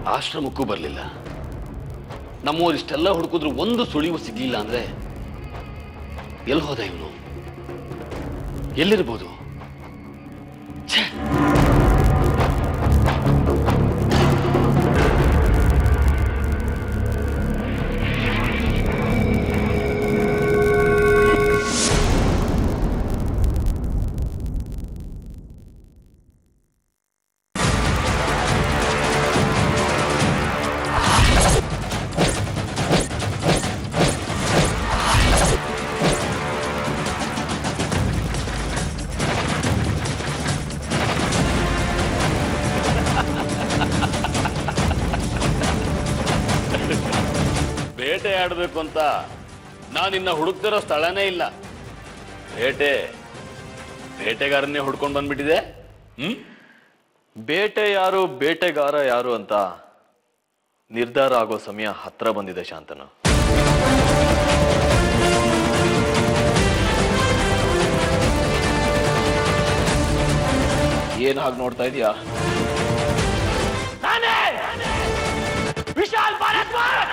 ಆಶ್ರಮಕ್ಕೂ ಬರಲಿಲ್ಲ ನಮ್ಮವ್ರು ಇಷ್ಟೆಲ್ಲ ಹುಡುಕಿದ್ರು ಒಂದು ಸುಳಿವು ಸಿಗ್ಲಿಲ್ಲ ಅಂದ್ರೆ ಎಲ್ಲಿ ಹೋದ ಇವನು ಎಲ್ಲಿರ್ಬೋದು ಛೇ ಬೇಟೆ ಆಡಬೇಕು ಅಂತ ನಾನಿನ್ನ ಹುಡುಕ್ತಿರೋ ಸ್ಥಳನೇ ಇಲ್ಲ ಬೇಟೆ ಬೇಟೆಗಾರನ್ನೇ ಹುಡ್ಕೊಂಡು ಬಂದ್ಬಿಟ್ಟಿದೆ ಹ್ಮ್ ಬೇಟೆ ಯಾರು ಬೇಟೆಗಾರ ಯಾರು ಅಂತ ನಿರ್ಧಾರ ಆಗೋ ಸಮಯ ಹತ್ರ ಬಂದಿದೆ ಶಾಂತನು ಏನ್ ಹಾಗೆ ನೋಡ್ತಾ ಇದೀಯಾ ವಿಶಾಲ್ ಭಾರದ್ವಾಜ್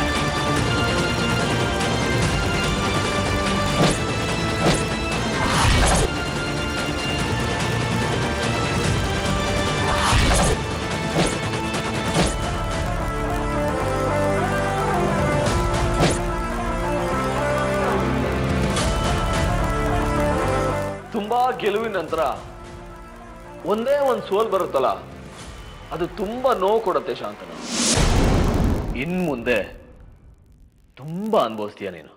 ತುಂಬಾ ಗೆಲುವಿನ ನಂತರ ಒಂದೇ ಒಂದು ಸೋಲ್ ಬರುತ್ತಲ್ಲ ಅದು ತುಂಬಾ ನೋವು ಕೊಡುತ್ತೆ ಶಾಂತನು ಇನ್ ಮುಂದೆ ತುಂಬಾ ಅನುಭವಿಸ್ತೀಯ ನೀನು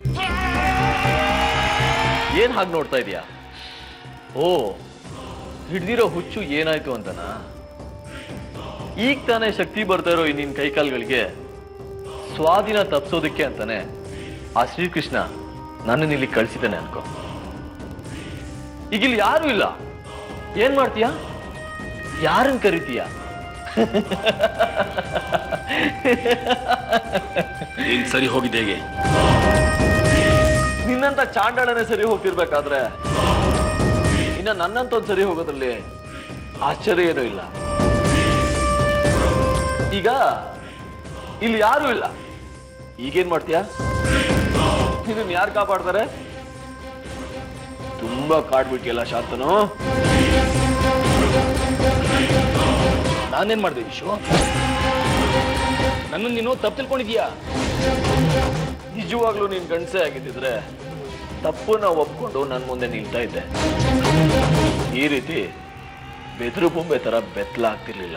ಏನ್ ಹಾಗೆ ನೋಡ್ತಾ ಇದೀಯಾ ಓ ಹಿಡ್ದಿರೋ ಹುಚ್ಚು ಏನಾಯ್ತು ಅಂತನಾ ಈಗ ತಾನೇ ಶಕ್ತಿ ಬರ್ತಾ ಇರೋ ಈ ನಿನ್ ಕೈಕಾಲ್ಗಳಿಗೆ ಸ್ವಾಧೀನ ತಪ್ಸೋದಕ್ಕೆ ಅಂತಾನೆ ಆ ಶ್ರೀಕೃಷ್ಣ ನನ್ನನ್ನು ಇಲ್ಲಿ ಕಳ್ಸಿದ್ದಾನೆ ಅನ್ಕೋ ಈಗ ಇಲ್ಲಿ ಯಾರು ಇಲ್ಲ ಏನ್ ಮಾಡ್ತೀಯ ಯಾರನ್ನ ಕರಿತೀಯ ನೀನ್ ಸರಿ ಹೋಗಿದೆ ಹೇಗೆ ನಿನ್ನಂತ ಚಾಂಡಾಳನೆ ಸರಿ ಹೋಗ್ತಿರ್ಬೇಕಾದ್ರೆ ಇನ್ನ ನನ್ನಂತ ಒಂದ್ ಸರಿ ಹೋಗೋದ್ರಲ್ಲಿ ಆಶ್ಚರ್ಯ ಏನೂ ಇಲ್ಲ ಈಗ ಇಲ್ಲಿ ಯಾರು ಇಲ್ಲ ಈಗೇನ್ ಮಾಡ್ತೀಯ ಇದನ್ನ ಯಾರು ಕಾಪಾಡ್ತಾರೆ ತುಂಬಾ ಕಾಡ್ಬಿಟ್ಟಿಯಲ್ಲ ಶಾಂತನು ನಾನೇನ್ ಮಾಡ್ದೆ ವಿಶು ನನ್ನ ನೀನು ತಪ್ಪು ತಿಳ್ಕೊಂಡಿದ್ಯಾ ನಿಜವಾಗ್ಲೂ ನೀನ್ ಗಂಡಸೆ ಆಗಿದ್ದಿದ್ರೆ ತಪ್ಪನ್ನ ಒಪ್ಕೊಂಡು ನನ್ ಮುಂದೆ ನಿಲ್ತಾ ಇದ್ದೆ ಈ ರೀತಿ ಬೆದರು ಬೊಂಬೆ ತರ ಬೆತ್ತಲ ಆಗ್ತಿರ್ಲಿಲ್ಲ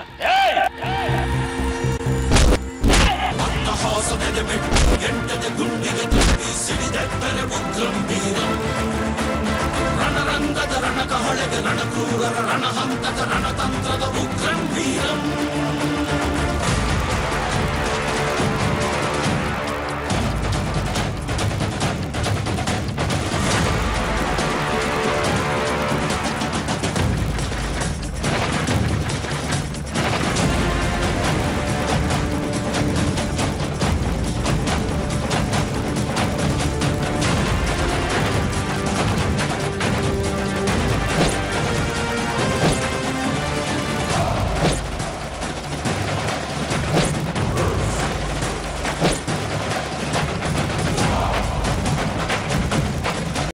ರಣಕಹಳೆಗೆ ರಣಕ್ರೂರರ ರಣಹಂತಕ ರಣತಂತ್ರದ ಉಗ್ರಂ ವೀರಂ